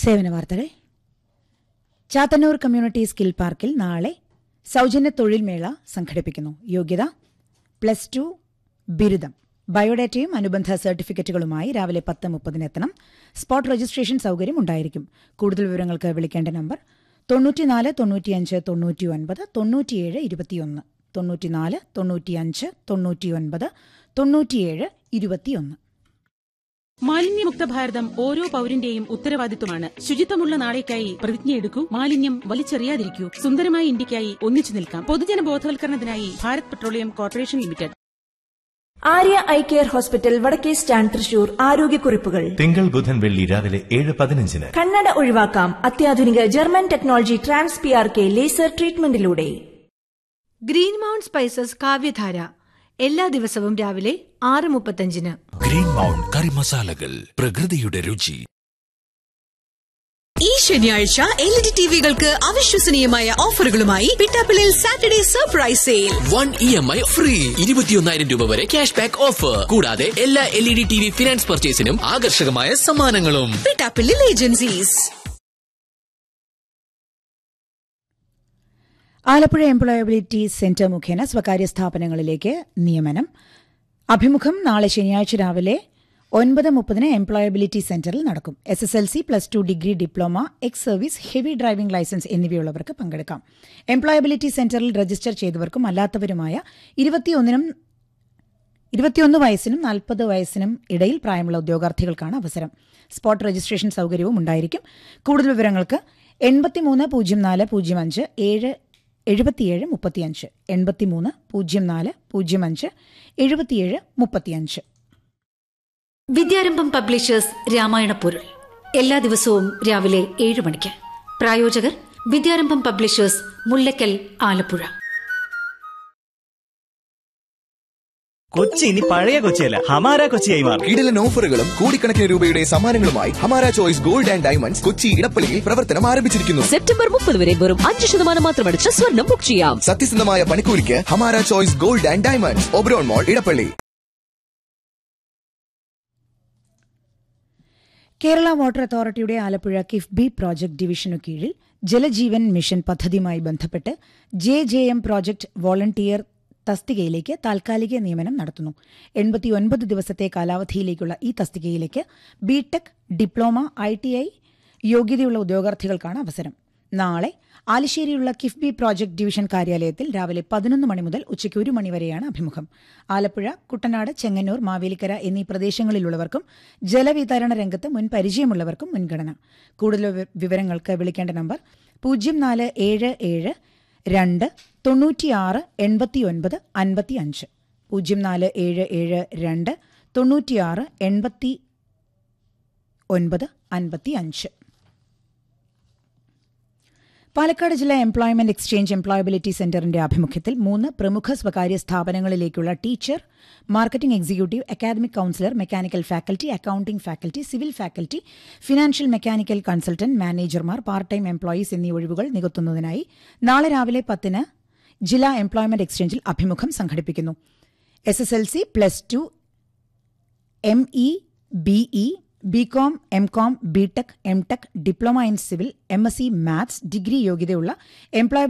സേവന വാർത്തകൾ Chathannoor community skill പാർക്കിൽ നാളെ സൗജന്യ തൊഴിൽ മേള സംഘടിപ്പിക്കുന്നു യോഗ്യത പ്ലസ് ടു ബിരുദം ബയോഡാറ്റയും അനുബന്ധ സർട്ടിഫിക്കറ്റുകളുമായി രാവിലെ പത്ത് മുപ്പതിനെത്തണം സ്പോട്ട് രജിസ്ട്രേഷൻ സൗകര്യം ഉണ്ടായിരിക്കും കൂടുതൽ വിവരങ്ങൾക്ക് വിളിക്കേണ്ട നമ്പർ തൊണ്ണൂറ്റിനാല് തൊണ്ണൂറ്റിയഞ്ച് തൊണ്ണൂറ്റി ഒൻപത് തൊണ്ണൂറ്റിയേഴ് ഇരുപത്തിയൊന്ന് തൊണ്ണൂറ്റിനാല് തൊണ്ണൂറ്റിയഞ്ച് തൊണ്ണൂറ്റിയൊൻപത് തൊണ്ണൂറ്റിയേഴ് ഇരുപത്തിയൊന്ന് മാലിന്യമുക്ത ഭാരതം ഓരോ പൌരന്റെയും ഉത്തരവാദിത്വമാണ് ശുചിത്വമുള്ള നാളേക്കായി പ്രതിജ്ഞയെടുക്കൂ മാലിന്യം വലിച്ചെറിയാതിരിക്കൂ സുന്ദരമായ ഇന്ത്യക്കായി ഒന്നിച്ചു നിൽക്കാം പൊതുജന ബോധവൽക്കരണത്തിനായി Bharat Petroleum Corporation Limited Arya Eye Care Hospital വടക്കേ സ്റ്റാൻഡ് തൃശൂർ ആരോഗ്യക്കുറിപ്പുകൾ തിങ്കൾ ബുധൻ വെള്ളി രാവിലെ ഏഴ് പതിനഞ്ചിന് കണ്ണട ഒഴിവാക്കാം അത്യാധുനിക German technology trans P R K laser ട്രീറ്റ്മെന്റിലൂടെ ഗ്രീൻ മൗണ്ട് സ്പൈസസ് കാവ്യധാര എല്ലാ ദിവസവും രാവിലെ ആറ് മുപ്പത്തഞ്ചിന് ഗ്രീൻ മൗണ്ട് കറി മസാലകൾ പ്രകൃതിയുടെ രുചി ഈ ശനിയാഴ്ച എൽ ഇ ഡി ടിവികൾക്ക് അവിശ്വസനീയമായ ഓഫറുകളുമായി പിട്ടാപ്പിളിൽ Saturday surprise sale one E M I free ഇരുപത്തിയൊന്നായിരം രൂപ വരെ ക്യാഷ് ബാക്ക് ഓഫർ കൂടാതെ എല്ലാ L E D T V finance പർച്ചേസിനും ആകർഷകമായ സമ്മാനങ്ങളും പിട്ടാപ്പിളിൽ ഏജൻസീസ് ആലപ്പുഴ എംപ്ലോയബിലിറ്റി സെന്റർ മുഖേന സ്വകാര്യ സ്ഥാപനങ്ങളിലേക്ക് നിയമനം അഭിമുഖം നാളെ ശനിയാഴ്ച രാവിലെ ഒൻപത് മുപ്പതിന് എംപ്ലോയബിലിറ്റി സെന്ററിൽ നടക്കും S S L C plus two degree diploma ex service heavy driving licence എന്നിവയുള്ളവർക്ക് പങ്കെടുക്കാം എംപ്ലോയബിലിറ്റി സെന്ററിൽ രജിസ്റ്റർ ചെയ്തവർക്കും അല്ലാത്തവരുമായ ഇരുപത്തിയൊന്നിനും ഇരുപത്തിയൊന്ന് വയസ്സിനും നാൽപ്പത് വയസ്സിനും ഇടയിൽ പ്രായമുള്ള ഉദ്യോഗാർത്ഥികൾക്കാണ് അവസരം സ്പോട്ട് രജിസ്ട്രേഷൻ സൗകര്യവും ഉണ്ടായിരിക്കും കൂടുതൽ വിവരങ്ങൾക്ക് എൺപത്തിമൂന്ന് പൂജ്യം നാല് പൂജ്യം അഞ്ച് ഏഴ് എഴുപത്തിയേഴ് മുപ്പത്തിയഞ്ച് എൺപത്തിമൂന്ന് പൂജ്യം നാല് പൂജ്യം അഞ്ച് എഴുപത്തിയേഴ് മുപ്പത്തിയഞ്ച് വിദ്യാരംഭം പബ്ലിഷേഴ്സ് രാമായണ പൊരുൾ എല്ലാ ദിവസവും രാവിലെ ഏഴ് മണിക്ക് പ്രായോജകർ വിദ്യാരംഭം പബ്ലിഷേഴ്സ് മുല്ലക്കൽ ആലപ്പുഴ കൊച്ചി ഇനി പഴയ കൊച്ചിയല്ല ഹമാര കൊച്ചിയായി മാറും കിടിലൻ ഓഫറുകളും കോടിക്കണക്കിന് രൂപയുടെ സമ്മാനങ്ങളുമായി Hamara Choice Gold and Diamonds Kochi ഇടപ്പള്ളിയിൽ പ്രവർത്തനം ആരംഭിച്ചിരിക്കുന്നു സെപ്റ്റംബർ മുപ്പത് വരെ വെറും അഞ്ച് ശതമാനം മാത്രമടിച്ച് സ്വർണം ബുക്ക് ചെയ്യാം സത്യസന്ധമായ പണിക്കൂലിക്ക് Hamara Choice Gold and Diamonds Oberon Mall Edappally Kerala water അതോറിറ്റിയുടെ ആലപ്പുഴ കിഫ്ബി പ്രോജക്ട് ഡിവിഷനു കീഴിൽ ജലജീവൻ മിഷൻ പദ്ധതിയുമായി ബന്ധപ്പെട്ട് J J M project volunteer തസ്തികയിലേക്ക് താൽക്കാലിക നിയമനം നടത്തുന്നു എൺപത്തിയൊൻപത് ദിവസത്തെ കാലാവധിയിലേക്കുള്ള ഈ തസ്തികയിലേക്ക് B Tech diploma I T I യോഗ്യതയുള്ള ഉദ്യോഗാർത്ഥികൾക്കാണ് അവസരം നാളെ ആലിശ്ശേരിയുള്ള കിഫ്ബി പ്രോജക്ട് ഡിവിഷൻ കാര്യാലയത്തിൽ രാവിലെ പതിനൊന്ന് മണി മുതൽ ഉച്ചയ്ക്ക് ഒരു മണിവരെയാണ് അഭിമുഖം ആലപ്പുഴ കുട്ടനാട് ചെങ്ങന്നൂർ മാവേലിക്കര എന്നീ പ്രദേശങ്ങളിലുള്ളവർക്കും ജലവിതരണ രംഗത്ത് മുൻ പരിചയമുള്ളവർക്കും മുൻഗണന കൂടുതൽ വി- വിവരങ്ങൾക്ക് വിളിക്കേണ്ട നമ്പർ പൂജ്യം നാല് ഏഴ് ഏഴ് രണ്ട് തൊണ്ണൂറ്റിയാറ് എൺപത്തിയൊൻപത് അൻപത്തി അഞ്ച് പൂജ്യം നാല് ഏഴ് ഏഴ് രണ്ട് തൊണ്ണൂറ്റിയാറ് എൺപത്തി ഒൻപത് അൻപത്തി അഞ്ച് പാലക്കാട് ജില്ലാ എംപ്ലോയ്മെന്റ് എക്സ്ചേഞ്ച് എംപ്ലോയബിലിറ്റി സെന്ററിന്റെ ആഭിമുഖ്യത്തിൽ മൂന്ന് പ്രമുഖ സ്വകാര്യ സ്ഥാപനങ്ങളിലേക്കുള്ള teacher marketing executive academic counsellor mechanical faculty accounting faculty civil faculty financial mechanical consultant മാനേജർമാർ പാർട്ട് ടൈം എംപ്ലോയീസ് എന്നീ ഒഴിവുകൾ നികത്തുന്നതിനായി നാളെ രാവിലെ പത്തിന് ജില്ലാ എംപ്ലോയ്മെന്റ് എക്സ്ചേഞ്ചിൽ അഭിമുഖം സംഘടിപ്പിക്കുന്നു S S L C plus two M E B E B Com M Com B Tech M Tech diploma in civil M S C maths degree യോഗ്യതയുള്ള എംപ്ലോയബിലിറ്റി